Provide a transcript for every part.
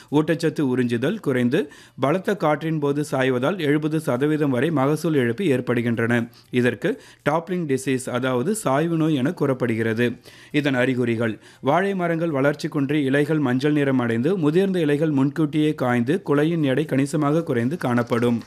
ஊட்டச்சத்து உறிஞ்சுதல் குறைந்து பலத்த காற்றின் போது சாய்வதால் எழுபது சதவீதம் வரை மகசூல் இழப்பு ஏற்படுகின்றன இதற்கு டாப்லிங் டிசீஸ் அதாவது சாய்வு நோய் என கூறப்படுகிறது இதன் அறிகுறிகள் வாழை மரங்கள் வளர்ச்சி குன்றி இலைகள் மஞ்சள் நிறம் அடைந்து முதிர்ந்த இலைகள் முன்கூட்டியே காய்ந்து குலையின் எடை கணிசமாக குறைந்து காணப்படும்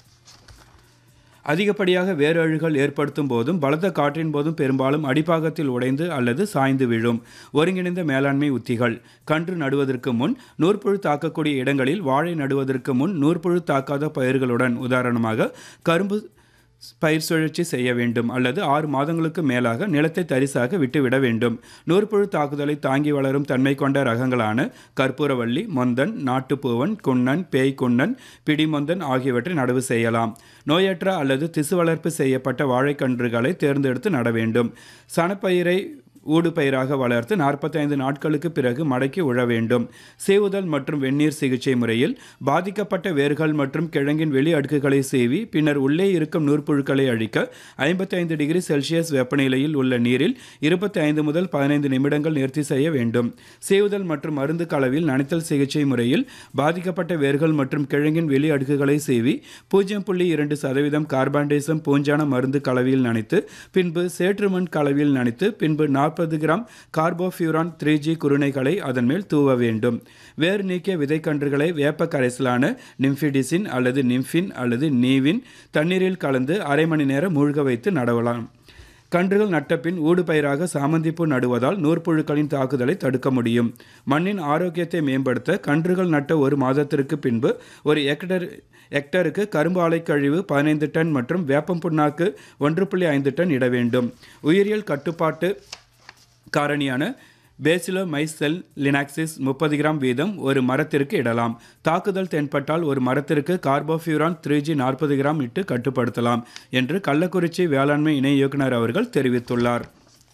அதிகப்படியாக வேரழுகள் ஏற்படுத்தும் போதும் பலத்த காற்றின் போதும் பெரும்பாலும் அடிப்பாகத்தில் உடைந்து அல்லது சாய்ந்து விழும் ஒருங்கிணைந்த மேலாண்மை உத்திகள் கன்று நடுவதற்கு முன் நூற்புழு தாக்கக்கூடிய இடங்களில் வாழை நடுவதற்கு முன் நூற்புழு தாக்காத பயிர்களுடன் உதாரணமாக கரும்பு பயிர் சுழற்சி செய்ய வேண்டும் அல்லது ஆறு மாதங்களுக்கு மேலாக நிலத்தை தரிசாக விட்டுவிட வேண்டும் நூற்புழு தாக்குதலை தாங்கி வளரும் தன்மை கொண்ட ரகங்களான கற்பூரவள்ளி மொந்தன் நாட்டுப்பூவன் குன்னன் பேய் குன்னன் பிடிமொந்தன் ஆகியவற்றை நடவு செய்யலாம் நோயற்ற அல்லது திசு வளர்ப்பு செய்யப்பட்ட வாழைக்கன்றுகளை தேர்ந்தெடுத்து நட வேண்டும் சனப்பயிரை ஊடுபயிராக வளர்த்து நாற்பத்தைந்து நாட்களுக்கு பிறகு மடக்கி உழ வேண்டும் சேவுதல் மற்றும் வெந்நீர் சிகிச்சை முறையில் பாதிக்கப்பட்ட வேர்கள் மற்றும் கிழங்கின் வெளி அடுக்குகளை சேவி பின்னர் உள்ளே இருக்கும் நூற்புழுக்களை அழிக்க ஐம்பத்தைந்து டிகிரி செல்சியஸ் வெப்பநிலையில் உள்ள நீரில் இருபத்தி ஐந்து முதல் பதினைந்து நிமிடங்கள் நிறுத்தி செய்ய வேண்டும் சேவுதல் மற்றும் மருந்து கலவில் நனைத்தல் சிகிச்சை முறையில் பாதிக்கப்பட்ட வேர்கள் மற்றும் கிழங்கின் வெளி அடுக்குகளை சேவி பூஜ்ஜியம் புள்ளி இரண்டு சதவீதம் கார்பான்டைசம் பூஞ்சான மருந்து கலவையில் நனைத்து பின்பு சேற்றுமண் கலவையில் நனைத்து பின்பு நாற்பது கிராம் கார்போஃபியூரான் த்ரீ ஜி குருணைகளை அதன் மேல் தூவ வேண்டும் வேர் நீக்கிய விதைக்கன்றுகளை வேப்ப கரைசலான நிம்ஃபிடிசின் அல்லது நிம்ஃபின் அல்லது நீவின் தண்ணீரில் கலந்து அரை மணி நேரம் மூழ்க வைத்து நடவலாம் கன்றுகள் நட்டபின் ஊடுபயிராக சாமந்திப்பூ நடுவதால் நூற்புழுக்களின் தாக்குதலை தடுக்க முடியும் மண்ணின் ஆரோக்கியத்தை மேம்படுத்த கன்றுகள் நட்ட ஒரு மாதத்திற்கு பின்பு ஒரு ஹெக்டர் ஹெக்டருக்கு கரும்பு ஆலை கழிவு பதினைந்து டன் மற்றும் வேப்பம் புண்ணாக்கு ஒன்று புள்ளி ஐந்து டன் இட வேண்டும் உயிரியல் கட்டுப்பாட்டு காரணியான பேசிலோ மைசெல் லினாக்சிஸ் முப்பது கிராம் வீதம் ஒரு மரத்திற்கு இடலாம் தாக்குதல் தென்பட்டால் ஒரு மரத்திற்கு கார்போஃபியூரான் த்ரீ ஜி நாற்பது கிராம் இட்டு கட்டுப்படுத்தலாம் என்று கள்ளக்குறிச்சி வேளாண்மை இணை இயக்குனர் அவர்கள் தெரிவித்துள்ளார்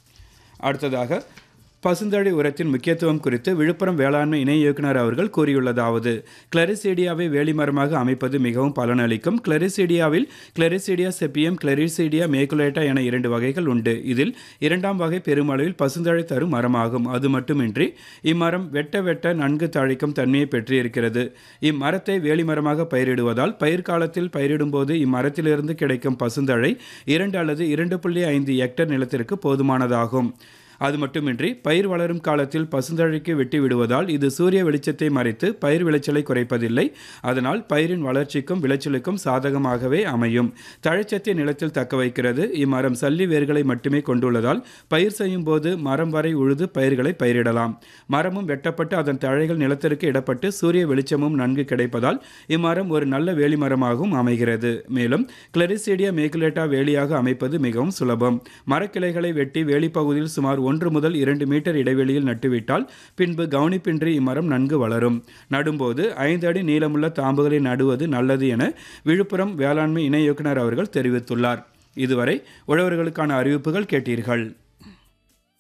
அடுத்ததாக பசுந்தழை உரத்தின் முக்கியத்துவம் குறித்து விழுப்புரம் வேளாண்மை இணை இயக்குனர் அவர்கள் கூறியுள்ளதாவது கிளரிசீடியாவை வேலிமரமாக அமைப்பது மிகவும் பலனளிக்கும் கிளரிசீடியாவில் கிளரிசீடியா செப்பியம் கிளரிசீடியா மேகுலேட்டா என இரண்டு வகைகள் உண்டு இதில் இரண்டாம் வகை பெருமளவில் பசுந்தழை தரும் மரமாகும் அது மட்டுமின்றி இம்மரம் வெட்ட வெட்ட நன்கு தழைக்கும் தன்மையை பெற்றிருக்கிறது இம்மரத்தை வேலிமரமாக பயிரிடுவதால் பயிர் காலத்தில் பயிரிடும்போது இம்மரத்திலிருந்து கிடைக்கும் பசுந்தழை இரண்டு அல்லது இரண்டு புள்ளி ஐந்து ஹெக்டர் நிலத்திற்கு போதுமானதாகும் அது மட்டுமின்றி பயிர் வளரும் காலத்தில் பசுந்தழைக்கு வெட்டி விடுவதால் இது சூரிய வெளிச்சத்தை மறைத்து பயிர் விளைச்சலை குறைப்பதில்லை அதனால் பயிரின் வளர்ச்சிக்கும் விளைச்சலுக்கும் சாதகமாகவே அமையும் தழைச்சத்தை நிலத்தில் தக்க வைக்கிறது இம்மரம் சல்லி வேர்களை மட்டுமே கொண்டுள்ளதால் பயிர் செய்யும் போது மரம் வரை உழுது பயிர்களை பயிரிடலாம் மரமும் வெட்டப்பட்டு அதன் தழைகள் நிலத்திற்கு இடப்பட்டு சூரிய வெளிச்சமும் நன்கு கிடைப்பதால் இம்மரம் ஒரு நல்ல வேலி மரமாகவும் அமைகிறது மேலும் கிளரிசீடியா மேகுலேட்டா வேலியாக அமைப்பது மிகவும் சுலபம் மரக்கிளைகளை வெட்டி வேலிப்பகுதியில் சுமார் ஒன்று முதல் இரண்டு மீட்டர் இடைவெளியில் நட்டுவிட்டால் பின்பு கவனிப்பின்றி இம்மரம் நன்கு வளரும் நடும்போது ஐந்து அடி நீளமுள்ள தாம்புகளை நடுவது நல்லது என விழுப்புரம் வேளாண்மை இணை இயக்குனர் அவர்கள் தெரிவித்துள்ளார் இதுவரை உழவர்களுக்கான அறிவிப்புகள் கேட்டீர்கள்